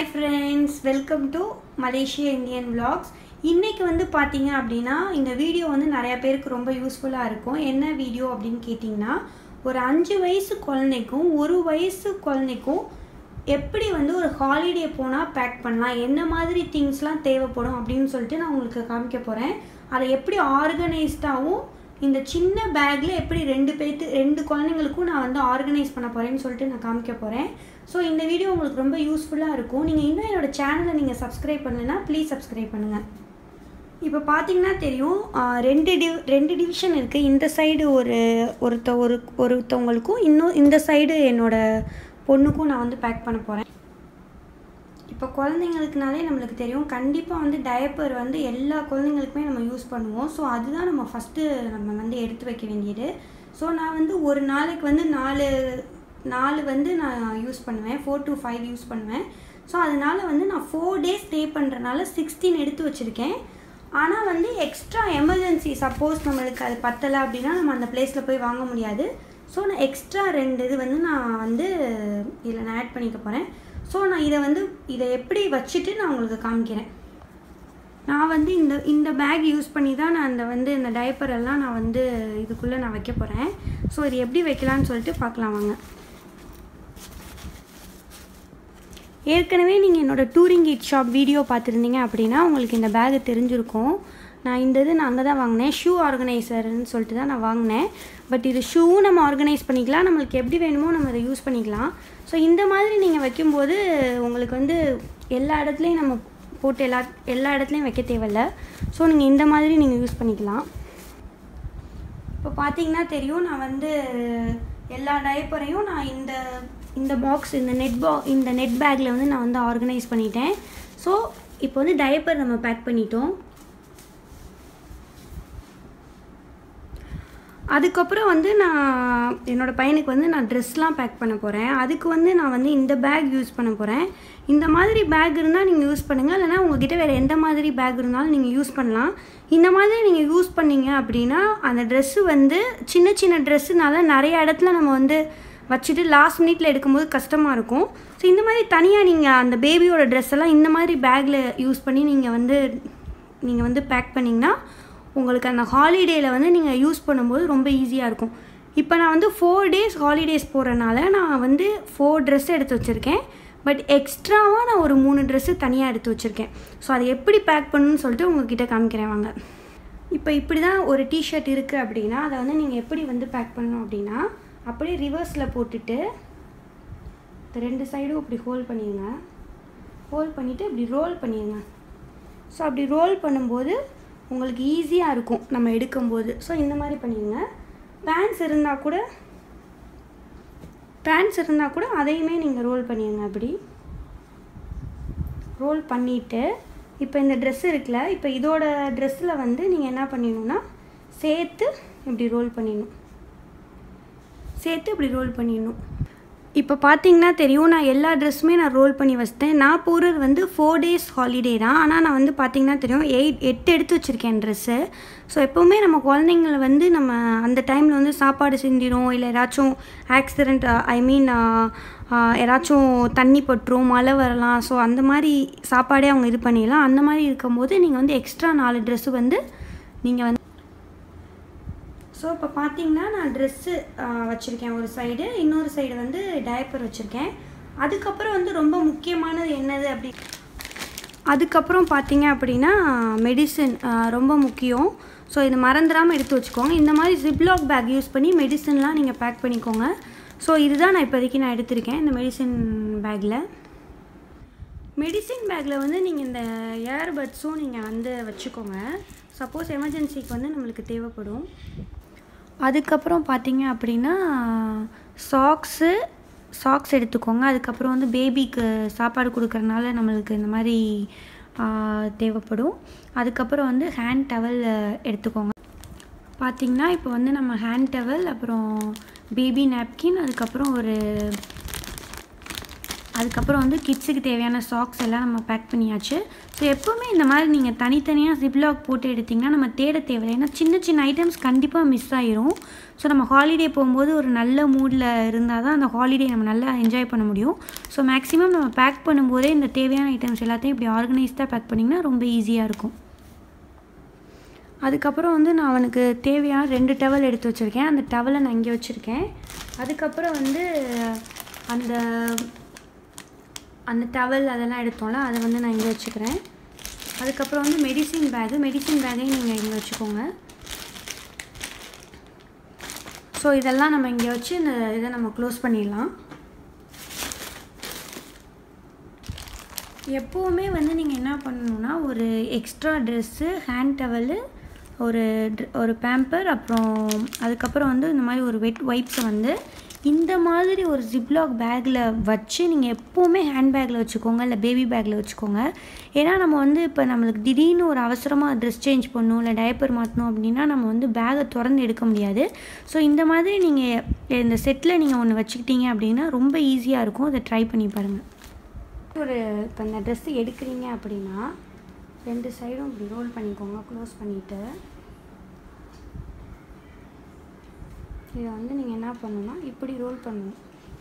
hi friends welcome to Malaysia Indian vlogs இன்றைக்கி வந்து பார்த்தீங்க அப்படின்னா இந்த வீடியோ வந்து நிறையா பேருக்கு ரொம்ப யூஸ்ஃபுல்லாக இருக்கும் என்ன வீடியோ அப்படின்னு கேட்டிங்கன்னா ஒரு அஞ்சு வயசு குழந்தைக்கும் ஒரு வயசு குழந்தைக்கும் எப்படி வந்து ஒரு ஹாலிடே போனால் பேக் பண்ணலாம் என்ன மாதிரி திங்ஸ்லாம் தேவைப்படும் அப்படின்னு சொல்லிட்டு நான் உங்களுக்கு காமிக்க போகிறேன் அதை எப்படி ஆர்கனைஸ்டாகவும் இந்த சின்ன பேக்கில் எப்படி ரெண்டு பேர்த்து ரெண்டு குழந்தைங்களுக்கும் நான் வந்து ஆர்கனைஸ் பண்ண போகிறேன்னு சொல்லிட்டு நான் காமிக்க போகிறேன் ஸோ இந்த வீடியோ உங்களுக்கு ரொம்ப யூஸ்ஃபுல்லாக இருக்கும் நீங்கள் இன்னும் என்னோட சேனலை நீங்கள் சப்ஸ்கிரைப் பண்ணலைன்னா ப்ளீஸ் சப்ஸ்கிரைப் பண்ணுங்கள் இப்போ பார்த்தீங்கன்னா தெரியும் ஆஹ் ரெண்டு டிவ் ரெண்டு டிவிஷன் இருக்குது இந்த சைடு ஒரு ஒருத்த ஒரு ஒருத்தவங்களுக்கும் இன்னும் இந்த சைடு என்னோட பொண்ணுக்கும் நான் வந்து பேக் பண்ண போகிறேன் இப்போ குழந்தைங்களுக்குனாலே நம்மளுக்கு தெரியும் கண்டிப்பாக வந்து டயப்பர் வந்து எல்லா குழந்தைங்களுக்குமே நம்ம யூஸ் பண்ணுவோம் ஸோ அதுதான் நம்ம ஃபஸ்ட்டு நம்ம வந்து எடுத்து வைக்க வேண்டியது ஸோ நான் வந்து ஒரு நாளைக்கு வந்து நாலு நாலு வந்து நான் யூஸ் பண்ணுவேன் ஃபோர் டு ஃபைவ் யூஸ் பண்ணுவேன் ஸோ அதனால வந்து நான் ஃபோர் டேஸ் ஸ்டே பண்ணுறனால சிக்ஸ்டீன் எடுத்து வச்சுருக்கேன் ஆனால் வந்து எக்ஸ்ட்ரா எமர்ஜென்சி சப்போஸ் நம்மளுக்கு அது பத்தலை அப்படின்னா நம்ம அந்த பிளேஸில் போய் வாங்க முடியாது ஸோ நான் எக்ஸ்ட்ரா ரெண்டு இது வந்து நான் வந்து இதில் நான் ஆட் பண்ணிக்க போகிறேன் ஸோ நான் இதை வந்து இதை எப்படி வச்சுட்டு நான் உங்களுக்கு காமிக்கிறேன் நான் வந்து இந்த இந்த பேக் யூஸ் பண்ணி தான் நான் அந்த வந்து இந்த டைப்பர் எல்லாம் நான் வந்து இதுக்குள்ளே நான் வைக்க போகிறேன் ஸோ இது எப்படி வைக்கலான்னு சொல்லிட்டு பார்க்கலாம் வாங்க ஏற்கனவே நீங்கள் என்னோடய டூரிங் கிட் ஷாப் வீடியோ பார்த்துருந்தீங்க அப்படின்னா உங்களுக்கு இந்த பேகு தெரிஞ்சிருக்கும் நான் இந்த இது நான் அங்கே தான் வாங்கினேன் ஷூ ஆர்கனைசர்னு சொல்லிட்டு தான் நான் வாங்கினேன் பட் இது ஷூவும் நம்ம ஆர்கனைஸ் பண்ணிக்கலாம் நம்மளுக்கு எப்படி வேணுமோ நம்ம அதை யூஸ் பண்ணிக்கலாம் ஸோ இந்த மாதிரி நீங்கள் வைக்கும்போது உங்களுக்கு வந்து எல்லா இடத்துலையும் நம்ம போட்டு எல்லா எல்லா இடத்துலையும் வைக்க தேவையில்ல ஸோ நீங்கள் இந்த மாதிரி நீங்கள் யூஸ் பண்ணிக்கலாம் இப்போ பார்த்தீங்கன்னா தெரியும் நான் வந்து எல்லா டயப்பரையும் நான் இந்த இந்த பாக்ஸ் இந்த நெட் பா இந்த நெட் பேக்கில் வந்து நான் வந்து ஆர்கனைஸ் பண்ணிட்டேன் ஸோ இப்போ வந்து டயப்பர் நம்ம பேக் பண்ணிட்டோம் அதுக்கப்புறம் வந்து நான் என்னோடய பையனுக்கு வந்து நான் ட்ரெஸ்லாம் பேக் பண்ண போகிறேன் அதுக்கு வந்து நான் வந்து இந்த பேக் யூஸ் பண்ண போகிறேன் இந்த மாதிரி பேக் இருந்தால் நீங்கள் யூஸ் பண்ணுங்கள் இல்லைனா உங்ககிட்ட வேறு எந்த மாதிரி பேக் இருந்தாலும் நீங்கள் யூஸ் பண்ணலாம் இந்த மாதிரி நீங்கள் யூஸ் பண்ணீங்க அப்படின்னா அந்த ட்ரெஸ்ஸு வந்து சின்ன சின்ன ட்ரெஸ்ஸுனால நிறைய இடத்துல நம்ம வந்து வச்சுட்டு லாஸ்ட் மினிட்ல எடுக்கும்போது கஷ்டமாக இருக்கும் ஸோ இந்த மாதிரி தனியாக நீங்கள் அந்த பேபியோட ட்ரெஸ் எல்லாம் இந்த மாதிரி பேக்கில் யூஸ் பண்ணி நீங்கள் வந்து நீங்கள் வந்து பேக் பண்ணிங்கன்னா உங்களுக்கு அந்த ஹாலிடேயில் வந்து நீங்கள் யூஸ் பண்ணும்போது ரொம்ப ஈஸியாக இருக்கும் இப்போ நான் வந்து ஃபோர் டேஸ் ஹாலிடேஸ் போகிறனால நான் வந்து ஃபோர் ட்ரெஸ் எடுத்து வச்சுருக்கேன் பட் எக்ஸ்ட்ராவாக நான் ஒரு மூணு ட்ரெஸ்ஸு தனியாக எடுத்து வச்சுருக்கேன் ஸோ அதை எப்படி பேக் பண்ணணும்னு சொல்லிட்டு உங்ககிட்ட காமிக்கிறேன் வாங்க இப்போ இப்படி தான் ஒரு டிஷர்ட் இருக்குது அப்படின்னா அதை வந்து நீங்கள் எப்படி வந்து பேக் பண்ணணும் அப்படின்னா அப்படியே ரிவர்ஸில் போட்டுட்டு இந்த ரெண்டு சைடும் இப்படி ஹோல்ட் பண்ணிடுங்க ஹோல்ட் பண்ணிவிட்டு இப்படி ரோல் பண்ணிடுங்க ஸோ அப்படி ரோல் பண்ணும்போது உங்களுக்கு ஈஸியாக இருக்கும் நம்ம எடுக்கும்போது ஸோ இந்த மாதிரி பண்ணிடுங்க பேண்ட்ஸ் இருந்தால் கூட பேண்ட்ஸ் இருந்தால் கூட அதையுமே நீங்கள் ரோல் பண்ணிடுங்க அப்படி ரோல் பண்ணிவிட்டு இப்போ இந்த ட்ரெஸ் இருக்குல்ல இப்போ இதோட ட்ரெஸ்ஸில் வந்து நீங்கள் என்ன பண்ணிடணும்னா சேர்த்து இப்படி ரோல் பண்ணிடணும் சேர்த்து இப்படி ரோல் பண்ணிடணும் இப்போ பார்த்தீங்கன்னா தெரியும் நான் எல்லா ட்ரெஸ்ஸுமே நான் ரோல் பண்ணி வச்சிட்டேன் நான் போகிறது வந்து ஃபோர் டேஸ் ஹாலிடே தான் ஆனால் நான் வந்து பார்த்தீங்கன்னா தெரியும் எயிட் எட்டு எடுத்து வச்சுருக்கேன் ட்ரெஸ்ஸு ஸோ எப்போவுமே நம்ம குழந்தைங்கள வந்து நம்ம அந்த டைமில் வந்து சாப்பாடு சிந்திரும் இல்லை ஏதாச்சும் ஆக்சிடெண்ட் ஐ மீன் ஏதாச்சும் தண்ணி பட்டுரும் மழை வரலாம் ஸோ அந்த மாதிரி சாப்பாடே அவங்க இது பண்ணிடலாம் அந்த மாதிரி இருக்கும்போது நீங்கள் வந்து எக்ஸ்ட்ரா நாலு ட்ரெஸ்ஸு வந்து நீங்கள் வந்து ஸோ இப்போ பார்த்தீங்கன்னா நான் ட்ரெஸ்ஸு வச்சுருக்கேன் ஒரு சைடு இன்னொரு சைடு வந்து டயப்பர் வச்சுருக்கேன் அதுக்கப்புறம் வந்து ரொம்ப முக்கியமானது என்னது அப்படி அதுக்கப்புறம் பார்த்தீங்க அப்படின்னா மெடிசன் ரொம்ப முக்கியம் ஸோ இது மறந்துடாமல் எடுத்து வச்சுக்கோங்க இந்த மாதிரி ஜிப்லாக் பேக் யூஸ் பண்ணி மெடிசன்லாம் நீங்கள் பேக் பண்ணிக்கோங்க ஸோ இதுதான் நான் இப்போதைக்கு நான் எடுத்திருக்கேன் இந்த மெடிசன் பேக்கில் மெடிசின் பேக்கில் வந்து நீங்கள் இந்த ஏர்பட்ஸும் நீங்கள் வந்து வச்சுக்கோங்க சப்போஸ் எமர்ஜென்சிக்கு வந்து நம்மளுக்கு தேவைப்படும் அதுக்கப்புறம் பார்த்தீங்க அப்படின்னா சாக்ஸு சாக்ஸ் எடுத்துக்கோங்க அதுக்கப்புறம் வந்து பேபிக்கு சாப்பாடு கொடுக்குறனால நம்மளுக்கு இந்த மாதிரி தேவைப்படும் அதுக்கப்புறம் வந்து ஹேண்ட் டவல் எடுத்துக்கோங்க பார்த்திங்கன்னா இப்போ வந்து நம்ம ஹேண்ட் டவல் அப்புறம் பேபி நாப்கின் அதுக்கப்புறம் ஒரு அதுக்கப்புறம் வந்து கிட்ஸுக்கு தேவையான சாக்ஸ் எல்லாம் நம்ம பேக் பண்ணியாச்சு ஸோ எப்போவுமே இந்த மாதிரி நீங்கள் தனித்தனியாக ஜிப்லாக் போட்டு எடுத்திங்கன்னா நம்ம தேட தேவையில்லை ஏன்னா சின்ன சின்ன ஐட்டம்ஸ் கண்டிப்பாக மிஸ் ஆயிரும் ஸோ நம்ம ஹாலிடே போகும்போது ஒரு நல்ல மூடில் இருந்தால் தான் அந்த ஹாலிடே நம்ம நல்லா என்ஜாய் பண்ண முடியும் ஸோ மேக்ஸிமம் நம்ம பேக் பண்ணும்போதே இந்த தேவையான ஐட்டம்ஸ் எல்லாத்தையும் இப்படி ஆர்கனைஸ்டாக பேக் பண்ணிங்கன்னா ரொம்ப ஈஸியாக இருக்கும் அதுக்கப்புறம் வந்து நான் அவனுக்கு தேவையான ரெண்டு டவல் எடுத்து வச்சுருக்கேன் அந்த டவலை நான் இங்கே வச்சுருக்கேன் அதுக்கப்புறம் வந்து அந்த அந்த டவல் அதெல்லாம் எடுத்தோம்ல அதை வந்து நான் இங்கே வச்சுக்கிறேன் அதுக்கப்புறம் வந்து மெடிசின் பேகு மெடிசின் பேக்கையும் நீங்கள் இங்கே வச்சுக்கோங்க ஸோ இதெல்லாம் நம்ம இங்கே வச்சு இந்த இதை நம்ம க்ளோஸ் பண்ணிடலாம் எப்போவுமே வந்து நீங்கள் என்ன பண்ணணுன்னா ஒரு எக்ஸ்ட்ரா ட்ரெஸ்ஸு ஹேண்ட் டவலு ஒரு ஒரு பேம்பர் அப்புறம் அதுக்கப்புறம் வந்து இந்த மாதிரி ஒரு வெட் வைப்ஸை வந்து இந்த மாதிரி ஒரு ஜிப்லாக் பேக்கில் வச்சு நீங்கள் எப்போவுமே ஹேண்ட் பேக்கில் வச்சுக்கோங்க இல்லை பேபி பேக்கில் வச்சுக்கோங்க ஏன்னா நம்ம வந்து இப்போ நம்மளுக்கு திடீர்னு ஒரு அவசரமாக ட்ரெஸ் சேஞ்ச் பண்ணணும் இல்லை டயப்பர் மாற்றணும் அப்படின்னா நம்ம வந்து பேகை திறந்து எடுக்க முடியாது ஸோ இந்த மாதிரி நீங்கள் இந்த செட்டில் நீங்கள் ஒன்று வச்சுக்கிட்டீங்க அப்படின்னா ரொம்ப ஈஸியாக இருக்கும் அதை ட்ரை பண்ணி பாருங்கள் ஒரு இப்போ இந்த ட்ரெஸ்ஸு எடுக்கிறீங்க அப்படின்னா ரெண்டு சைடும் இப்படி ரோல் பண்ணிக்கோங்க க்ளோஸ் பண்ணிவிட்டு இதை வந்து நீங்கள் என்ன பண்ணணும்னா இப்படி ரோல் பண்ணணும்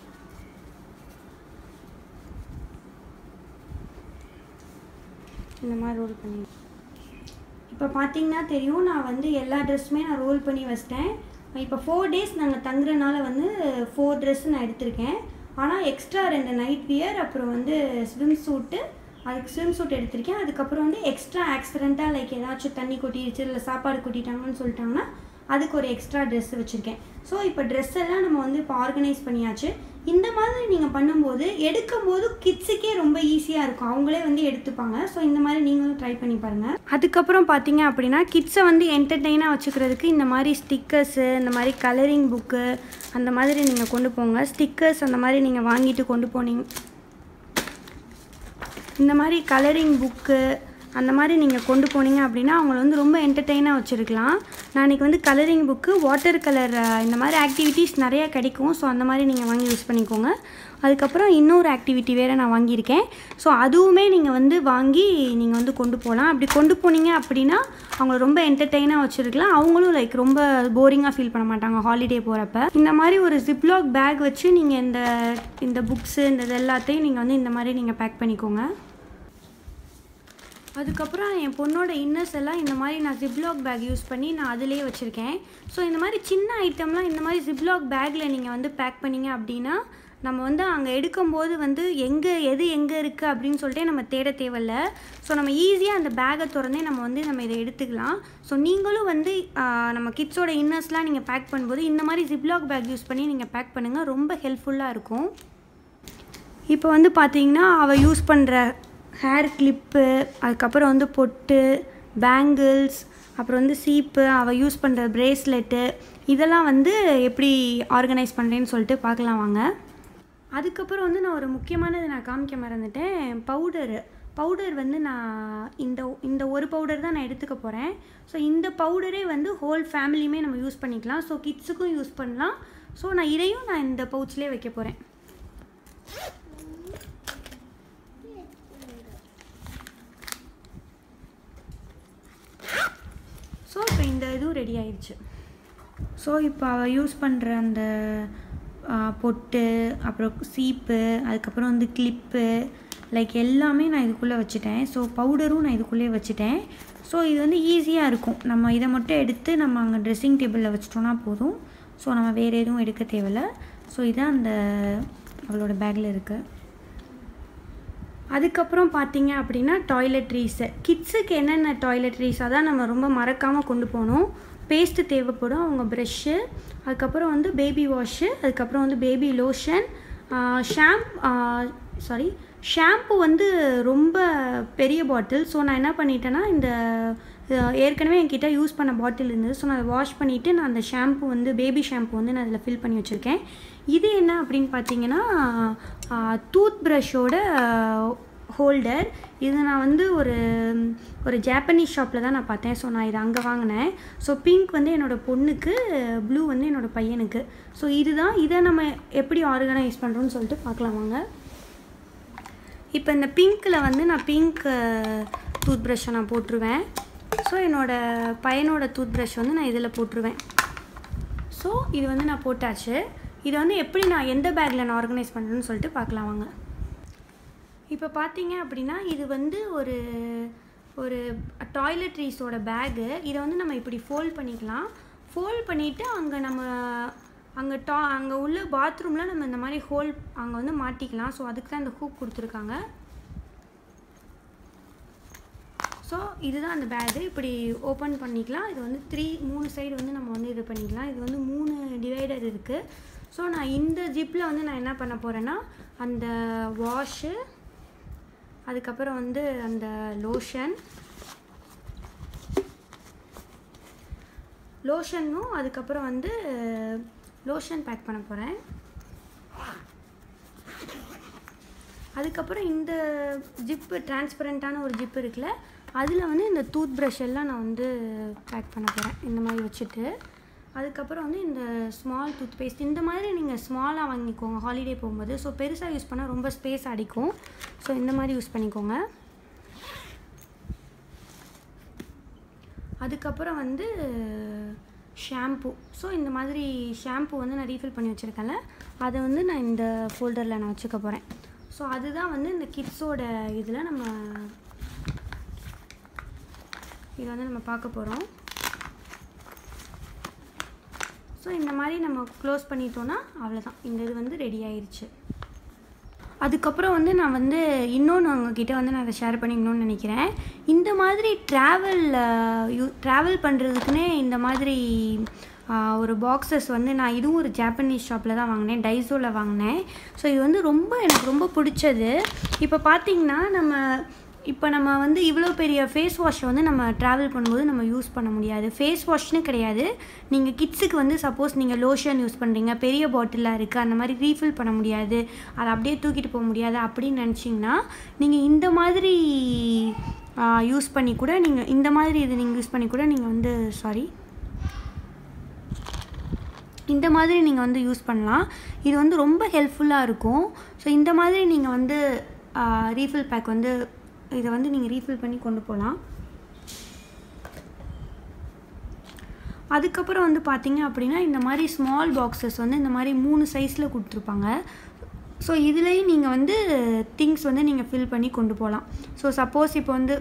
இந்த மாதிரி ரோல் பண்ணி இப்போ பார்த்தீங்கன்னா தெரியும் நான் வந்து எல்லா ட்ரெஸ்ஸுமே நான் ரோல் பண்ணி வச்சிட்டேன் இப்போ ஃபோர் டேஸ் நாங்கள் தங்குறனால வந்து ஃபோர் ட்ரெஸ் நான் எடுத்திருக்கேன் ஆனால் எக்ஸ்ட்ரா ரெண்டு நைட் வியர் அப்புறம் வந்து ஸ்விம் சூட்டு அதுக்கு ஸ்விம் சூட் எடுத்திருக்கேன் அதுக்கப்புறம் வந்து எக்ஸ்ட்ரா ஆக்சிடெண்ட்டாக லைக் ஏதாச்சும் தண்ணி கொட்டிடுச்சு இல்லை சாப்பாடு கொட்டிட்டாங்கன்னு சொல்லிட்டாங்கன்னா அதுக்கு ஒரு எக்ஸ்ட்ரா ட்ரெஸ் வச்சுருக்கேன் ஸோ இப்போ ட்ரெஸ் எல்லாம் நம்ம வந்து இப்போ ஆர்கனைஸ் பண்ணியாச்சு இந்த மாதிரி நீங்கள் பண்ணும்போது எடுக்கும்போது கிட்ஸுக்கே ரொம்ப ஈஸியாக இருக்கும் அவங்களே வந்து எடுத்துப்பாங்க ஸோ இந்த மாதிரி நீங்களும் ட்ரை பண்ணி பாருங்கள் அதுக்கப்புறம் பார்த்தீங்க அப்படின்னா கிட்ஸை வந்து என்டர்டெயினாக வச்சுக்கிறதுக்கு இந்த மாதிரி ஸ்டிக்கர்ஸு இந்த மாதிரி கலரிங் புக்கு அந்த மாதிரி நீங்கள் கொண்டு போங்க ஸ்டிக்கர்ஸ் அந்த மாதிரி நீங்கள் வாங்கிட்டு கொண்டு போனீங்க இந்த மாதிரி கலரிங் புக்கு அந்த மாதிரி நீங்கள் கொண்டு போனீங்க அப்படின்னா அவங்கள வந்து ரொம்ப என்டர்டெயினாக வச்சுருக்கலாம் நான் இன்றைக்கி வந்து கலரிங் புக்கு வாட்டர் கலர் இந்த மாதிரி ஆக்டிவிட்டீஸ் நிறையா கிடைக்கும் ஸோ அந்த மாதிரி நீங்கள் வாங்கி யூஸ் பண்ணிக்கோங்க அதுக்கப்புறம் இன்னொரு ஆக்டிவிட்டி வேறு நான் வாங்கியிருக்கேன் ஸோ அதுவுமே நீங்கள் வந்து வாங்கி நீங்கள் வந்து கொண்டு போகலாம் அப்படி கொண்டு போனீங்க அப்படின்னா அவங்கள ரொம்ப என்டர்டெயினாக வச்சுருக்கலாம் அவங்களும் லைக் ரொம்ப போரிங்காக ஃபீல் பண்ண மாட்டாங்க ஹாலிடே போகிறப்ப இந்த மாதிரி ஒரு ஜிப்லாக் பேக் வச்சு நீங்கள் இந்த இந்த புக்ஸு இந்த இது எல்லாத்தையும் நீங்கள் வந்து இந்த மாதிரி நீங்கள் பேக் பண்ணிக்கோங்க அதுக்கப்புறம் என் பொண்ணோட இன்னர்ஸ் எல்லாம் இந்த மாதிரி நான் ஜிப்லாக் பேக் யூஸ் பண்ணி நான் அதிலேயே வச்சுருக்கேன் ஸோ இந்த மாதிரி சின்ன ஐட்டம்லாம் இந்த மாதிரி ஜிப்லாக் பேக்கில் நீங்கள் வந்து பேக் பண்ணீங்க அப்படின்னா நம்ம வந்து அங்கே எடுக்கும்போது வந்து எங்கே எது எங்கே இருக்குது அப்படின்னு சொல்லிட்டு நம்ம தேட தேவையில்ல ஸோ நம்ம ஈஸியாக அந்த பேக்கை திறந்தே நம்ம வந்து நம்ம இதை எடுத்துக்கலாம் ஸோ நீங்களும் வந்து ஆஹ், நம்ம கிட்ஸோட இன்னர்ஸ்லாம் நீங்கள் பேக் பண்ணும்போது இந்த மாதிரி ஜிப்லாக் பேக் யூஸ் பண்ணி நீங்கள் பேக் பண்ணுங்கள் ரொம்ப ஹெல்ப்ஃபுல்லாக இருக்கும் இப்போ வந்து பார்த்தீங்கன்னா அவள் யூஸ் பண்ணுற ஹேர் கிளிப்பு அதுக்கப்புறம் வந்து பொட்டு பேங்கிள்ஸ் அப்புறம் வந்து சீப்பு அவள் யூஸ் பண்ணுற ப்ரேஸ்லெட்டு இதெல்லாம் வந்து எப்படி ஆர்கனைஸ் பண்ணுறேன்னு சொல்லிட்டு பார்க்கலாம் வாங்க அதுக்கப்புறம் வந்து நான் ஒரு முக்கியமானது நான் காமிக்க மறந்துட்டேன் பவுடரு பவுடர் வந்து நான் இந்த இந்த ஒரு பவுடர் தான் நான் எடுத்துக்க போகிறேன் ஸோ இந்த பவுடரே வந்து ஹோல் ஃபேமிலியுமே நம்ம யூஸ் பண்ணிக்கலாம் ஸோ கிட்ஸுக்கும் யூஸ் பண்ணலாம் ஸோ நான் இதையும் நான் இந்த பவுச்லேயே வைக்க போகிறேன் ஸோ இப்போ இந்த இதுவும் ரெடி ஆயிடுச்சு ஸோ இப்போ அவள் யூஸ் பண்ணுற அந்த ஆ, பொட்டு அப்புறம் சீப்பு அதுக்கப்புறம் வந்து கிளிப்பு லைக் எல்லாமே நான் இதுக்குள்ளே வச்சுட்டேன் ஸோ பவுடரும் நான் இதுக்குள்ளேயே வச்சுட்டேன் ஸோ இது வந்து ஈஸியாக இருக்கும் நம்ம இதை மட்டும் எடுத்து நம்ம அங்கே ட்ரெஸ்ஸிங் டேபிளில் வச்சிட்டோம்னா போதும் ஸோ நம்ம வேறு எதுவும் எடுக்க தேவையில்ல ஸோ இதான் அந்த அவளோட பேக்கில் இருக்குது அதுக்கப்புறம் பார்த்தீங்க அப்படின்னா டாய்லெட்ரீஸு கிட்ஸுக்கு என்னென்ன டாய்லெட்ரீஸ் அதான் நம்ம ரொம்ப மறக்காமல் கொண்டு போகணும் பேஸ்ட்டு தேவைப்படும் அவங்க ப்ரெஷ்ஷு அதுக்கப்புறம் வந்து பேபி வாஷு அதுக்கப்புறம் வந்து பேபி லோஷன் ஷாம்ப் சாரி ஷாம்பு வந்து ரொம்ப பெரிய பாட்டில் ஸோ நான் என்ன பண்ணிட்டேன்னா இந்த அஹ், ஏற்கனவே என்கிட்ட யூஸ் பண்ண பாட்டில் இருந்தது ஸோ நான் அதை வாஷ் பண்ணிவிட்டு நான் அந்த ஷாம்பு வந்து பேபி ஷாம்பு வந்து நான் அதில் ஃபில் பண்ணி வச்சுருக்கேன் இது என்ன அப்படின்னு பார்த்தீங்கன்னா டூத் ப்ரஷோட ஹோல்டர் இது நான் வந்து ஒரு ஒரு ஜாப்பனீஸ் ஷாப்பில் தான் நான் பார்த்தேன் ஸோ நான் இதை அங்கே வாங்கினேன் ஸோ பிங்க் வந்து என்னோடய பொண்ணுக்கு ப்ளூ வந்து என்னோடய பையனுக்கு ஸோ இதுதான் இதை நம்ம எப்படி ஆர்கனைஸ் பண்ணுறோன்னு சொல்லிட்டு பார்க்கலாம் வாங்க இப்போ இந்த பிங்க்கில் வந்து நான் பிங்க் டூத் ப்ரஷ்ஷை நான் போட்டுருவேன் ஸோ என்னோடய பையனோட டூத் ப்ரஷ் வந்து நான் இதில் போட்டுருவேன் ஸோ இது வந்து நான் போட்டாச்சு இதை வந்து எப்படி நான் எந்த பேக்கில் நான் ஆர்கனைஸ் பண்ணுறேன்னு சொல்லிட்டு பார்க்கலாம் வாங்க இப்போ பார்த்தீங்க அப்படின்னா இது வந்து ஒரு ஒரு டாய்லெட்ரீஸோட பேகு இதை வந்து நம்ம இப்படி ஃபோல்ட் பண்ணிக்கலாம் ஃபோல்ட் பண்ணிவிட்டு அங்கே நம்ம அங்கே டா அங்கே உள்ள பாத்ரூமில் நம்ம இந்த மாதிரி ஹோல் அங்கே வந்து மாட்டிக்கலாம் ஸோ அதுக்கு தான் இந்த ஹூக் கொடுத்துருக்காங்க ஸோ இதுதான் அந்த பேகு இப்படி ஓப்பன் பண்ணிக்கலாம் இது வந்து த்ரீ மூணு சைடு வந்து நம்ம வந்து இது பண்ணிக்கலாம் இது வந்து மூணு டிவைடர் இருக்குது ஸோ நான் இந்த ஜிப்பில் வந்து நான் என்ன பண்ண போகிறேன்னா அந்த வாஷு அதுக்கப்புறம் வந்து அந்த லோஷன் லோஷனும் அதுக்கப்புறம் வந்து லோஷன் பேக் பண்ண போகிறேன் அதுக்கப்புறம் இந்த ஜிப்பு டிரான்ஸ்பரண்ட்டான ஒரு ஜிப்பு இருக்குல்ல அதில் வந்து இந்த டூத் ப்ரஷ் எல்லாம் நான் வந்து பேக் பண்ண போகிறேன் இந்த மாதிரி வச்சுட்டு அதுக்கப்புறம் வந்து இந்த ஸ்மால் டூத் பேஸ்ட் இந்த மாதிரி நீங்கள் ஸ்மாலாக வாங்கிக்கோங்க ஹாலிடே போகும்போது ஸோ பெருசாக யூஸ் பண்ணால் ரொம்ப ஸ்பேஸ் அடிக்கும் ஸோ இந்த மாதிரி யூஸ் பண்ணிக்கோங்க அதுக்கப்புறம் வந்து ஷாம்பு ஸோ இந்த மாதிரி ஷாம்பு வந்து நான் ரீஃபில் பண்ணி வச்சுருக்கேன்ல அதை வந்து நான் இந்த ஃபோல்டரில் நான் வச்சுக்க போகிறேன் ஸோ அதுதான் வந்து இந்த கிட்ஸோட இதில் நம்ம இதை வந்து நம்ம பார்க்க போகிறோம் ஸோ இந்த மாதிரி நம்ம க்ளோஸ் பண்ணிட்டோன்னா அவ்வளோதான் இந்த இது வந்து ரெடி ஆயிடுச்சு அதுக்கப்புறம் வந்து நான் வந்து இன்னொன்று உங்ககிட்ட வந்து நான் அதை ஷேர் பண்ணிக்கணும்னு நினைக்கிறேன் இந்த மாதிரி ட்ராவல் யூ ட்ராவல் பண்ணுறதுக்குன்னே இந்த மாதிரி ஒரு பாக்ஸஸ் வந்து நான் இதுவும் ஒரு ஜாப்பனீஸ் ஷாப்பில் தான் வாங்கினேன் டைசோவில் வாங்கினேன் ஸோ இது வந்து ரொம்ப எனக்கு ரொம்ப பிடிச்சது இப்போ பார்த்திங்கன்னா நம்ம இப்போ நம்ம வந்து இவ்வளோ பெரிய ஃபேஸ் வாஷை வந்து நம்ம ட்ராவல் பண்ணும்போது நம்ம யூஸ் பண்ண முடியாது ஃபேஸ் வாஷ்னு கிடையாது நீங்கள் கிட்ஸுக்கு வந்து சப்போஸ் நீங்கள் லோஷன் யூஸ் பண்ணுறீங்க பெரிய பாட்டிலாக இருக்குது அந்த மாதிரி ரீஃபில் பண்ண முடியாது அதை அப்படியே தூக்கிட்டு போக முடியாது அப்படின்னு நினச்சிங்கன்னா நீங்கள் இந்த மாதிரி யூஸ் பண்ணி கூட நீங்கள் இந்த மாதிரி இது நீங்கள் யூஸ் பண்ணி கூட நீங்கள் வந்து சாரி இந்த மாதிரி நீங்கள் வந்து யூஸ் பண்ணலாம் இது வந்து ரொம்ப ஹெல்ப்ஃபுல்லாக இருக்கும் ஸோ இந்த மாதிரி நீங்கள் வந்து ரீஃபில் பேக் வந்து இதை வந்து நீங்கள் ரீஃபில் பண்ணி கொண்டு போகலாம் அதுக்கப்புறம் வந்து பார்த்தீங்க அப்படின்னா இந்த மாதிரி ஸ்மால் பாக்ஸஸ் வந்து இந்த மாதிரி மூணு சைஸில் கொடுத்துருப்பாங்க ஸோ இதுலேயும் நீங்கள் வந்து திங்ஸ் வந்து நீங்கள் ஃபில் பண்ணி கொண்டு போகலாம் ஸோ சப்போஸ் இப்போ வந்து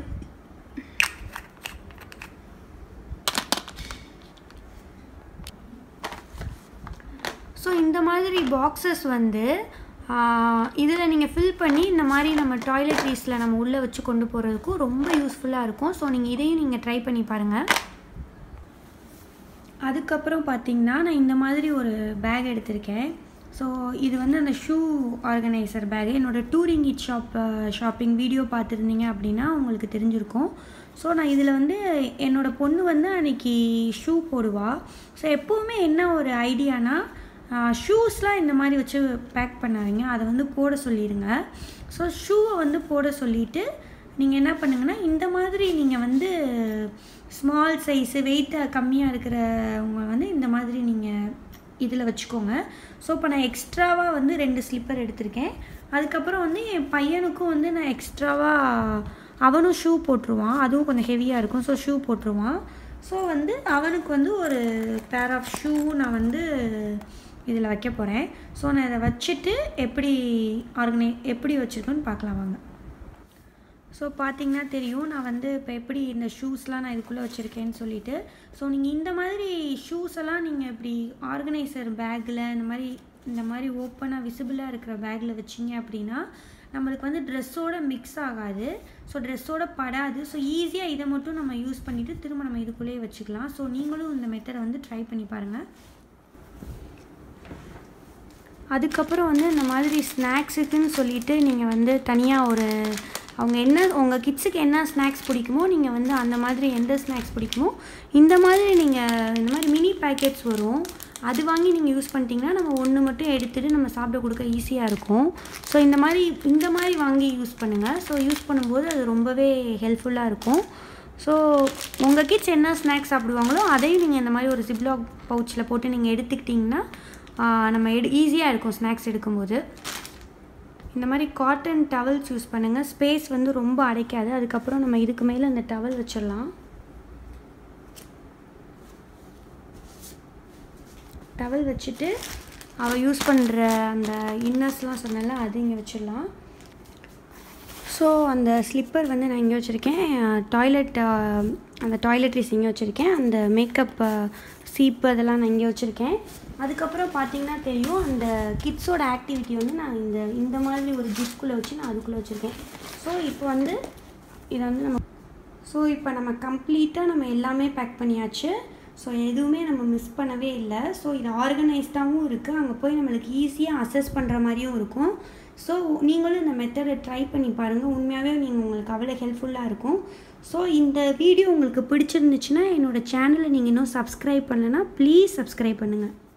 ஸோ இந்த மாதிரி பாக்ஸஸ் வந்து இதில் நீங்கள் ஃபில் பண்ணி இந்த மாதிரி நம்ம டாய்லெட்ரீஸில் நம்ம உள்ளே வச்சு கொண்டு போகிறதுக்கும் ரொம்ப யூஸ்ஃபுல்லாக இருக்கும் ஸோ நீங்கள் இதையும் நீங்கள் ட்ரை பண்ணி பாருங்கள் அதுக்கப்புறம் பார்த்திங்கன்னா நான் இந்த மாதிரி ஒரு பேக் எடுத்திருக்கேன் ஸோ இது வந்து அந்த ஷூ ஆர்கனைசர் பேக் என்னோடய touring it shop shopping video பார்த்துருந்தீங்க அப்படின்னா உங்களுக்கு தெரிஞ்சிருக்கும் ஸோ நான் இதில் வந்து என்னோடய பொண்ணு வந்து அன்றைக்கி ஷூ போடுவாள் ஸோ எப்போவுமே என்ன ஒரு ஐடியானா ஷூஸ்லாம் இந்த மாதிரி வச்சு பேக் பண்ணாதீங்க அதை வந்து போட சொல்லிடுங்க ஸோ ஷூவை வந்து போட சொல்லிவிட்டு நீங்கள் என்ன பண்ணுங்கன்னா இந்த மாதிரி நீங்கள் வந்து ஸ்மால் சைஸு வெயிட்டு கம்மியாக இருக்கிறவங்க வந்து இந்த மாதிரி நீங்கள் இதில் வச்சுக்கோங்க ஸோ இப்போ நான் எக்ஸ்ட்ராவாக வந்து ரெண்டு ஸ்லிப்பர் எடுத்திருக்கேன் அதுக்கப்புறம் வந்து என் பையனுக்கும் வந்து நான் எக்ஸ்ட்ராவாக அவனும் ஷூ போட்டுருவான் அதுவும் கொஞ்சம் ஹெவியாக இருக்கும் ஸோ ஷூ போட்டுருவான் ஸோ வந்து அவனுக்கு வந்து ஒரு பேர் ஆஃப் ஷூ நான் வந்து இதில் வைக்க போகிறேன் ஸோ நான் இதை வச்சுட்டு எப்படி ஆர்கனை எப்படி வச்சுருக்கோன்னு பார்க்கலாம் வாங்க ஸோ பார்த்தீங்கன்னா தெரியும் நான் வந்து இப்போ எப்படி இந்த ஷூஸ்லாம் நான் இதுக்குள்ளே வச்சுருக்கேன்னு சொல்லிட்டு ஸோ நீங்கள் இந்த மாதிரி ஷூஸ் எல்லாம் நீங்கள் இப்படி ஆர்கனைசர் பேக்கில் இந்த மாதிரி இந்த மாதிரி ஓப்பனாக விசிபிளாக இருக்கிற பேக்கில் வச்சிங்க அப்படின்னா நம்மளுக்கு வந்து ட்ரெஸ்ஸோட மிக்ஸ் ஆகாது ஸோ ட்ரெஸ்ஸோட படாது ஸோ ஈஸியாக இதை மட்டும் நம்ம யூஸ் பண்ணிவிட்டு திரும்ப நம்ம இதுக்குள்ளேயே வச்சுக்கலாம் ஸோ நீங்களும் இந்த மெத்தடை வந்து ட்ரை பண்ணி பாருங்கள் அதுக்கப்புறம் வந்து இந்த மாதிரி ஸ்நாக்ஸுக்குன்னு சொல்லிட்டு நீங்கள் வந்து தனியாக ஒரு அவங்க என்ன உங்கள் கிட்ஸுக்கு என்ன ஸ்நாக்ஸ் பிடிக்குமோ நீங்கள் வந்து அந்த மாதிரி எந்த ஸ்நாக்ஸ் பிடிக்குமோ இந்த மாதிரி நீங்கள் இந்த மாதிரி மினி பேக்கெட்ஸ் வரும் அது வாங்கி நீங்கள் யூஸ் பண்ணிட்டீங்கன்னா நம்ம ஒன்று மட்டும் எடுத்துகிட்டு நம்ம சாப்பிட கொடுக்க ஈஸியாக இருக்கும் ஸோ இந்த மாதிரி இந்த மாதிரி வாங்கி யூஸ் பண்ணுங்கள் ஸோ யூஸ் பண்ணும்போது அது ரொம்பவே ஹெல்ப்ஃபுல்லாக இருக்கும் ஸோ உங்கள் கிட்ஸ் என்ன ஸ்நாக்ஸ் சாப்பிடுவாங்களோ அதையும் நீங்கள் இந்த மாதிரி ஒரு ஜிப்லாக் பவுச்சில் போட்டு நீங்கள் எடுத்துக்கிட்டிங்கன்னா நம்ம எடு ஈஸியாக இருக்கும் ஸ்நாக்ஸ் எடுக்கும்போது இந்த மாதிரி காட்டன் டவல்ஸ் யூஸ் பண்ணுங்கள் ஸ்பேஸ் வந்து ரொம்ப அடைக்காது அதுக்கப்புறம் நம்ம இதுக்கு மேலே அந்த டவல் வச்சிடலாம் டவல் வச்சுட்டு அவள் யூஸ் பண்ணுற அந்த இன்னர்ஸ்லாம் சொன்னல அது இங்கே வச்சிடலாம் ஸோ அந்த ஸ்லிப்பர் வந்து நான் இங்கே வச்சுருக்கேன் டாய்லெட் அந்த டாய்லெட்ரிஸ் இங்கே வச்சுருக்கேன் அந்த மேக்கப் சீப்பு அதெல்லாம் நான் இங்கே வச்சுருக்கேன் அதுக்கப்புறம் பார்த்தீங்கன்னா தெரியும் அந்த கிட்ஸோட ஆக்டிவிட்டி வந்து நான் இந்த இந்த மாதிரி ஒரு ஜிப்குள்ளே வச்சு நான் அதுக்குள்ளே வச்சுருக்கேன் ஸோ இப்போ வந்து இதை வந்து நம்ம ஸோ இப்போ நம்ம கம்ப்ளீட்டாக நம்ம எல்லாமே பேக் பண்ணியாச்சு ஸோ எதுவுமே நம்ம மிஸ் பண்ணவே இல்லை ஸோ இது ஆர்கனைஸ்டாகவும் இருக்குது அங்கே போய் நம்மளுக்கு ஈஸியாக அசஸ் பண்ணுற மாதிரியும் இருக்கும் ஸோ நீங்களும் இந்த மெத்தடை ட்ரை பண்ணி பாருங்கள் உண்மையாகவே நீங்கள் உங்களுக்கு அவ்வளோ ஹெல்ப்ஃபுல்லாக இருக்கும் ஸோ இந்த வீடியோ உங்களுக்கு பிடிச்சிருந்துச்சுன்னா என்னோடய சேனலை நீங்கள் இன்னும் சப்ஸ்கிரைப் பண்ணலைன்னா ப்ளீஸ் சப்ஸ்கிரைப் பண்ணுங்கள்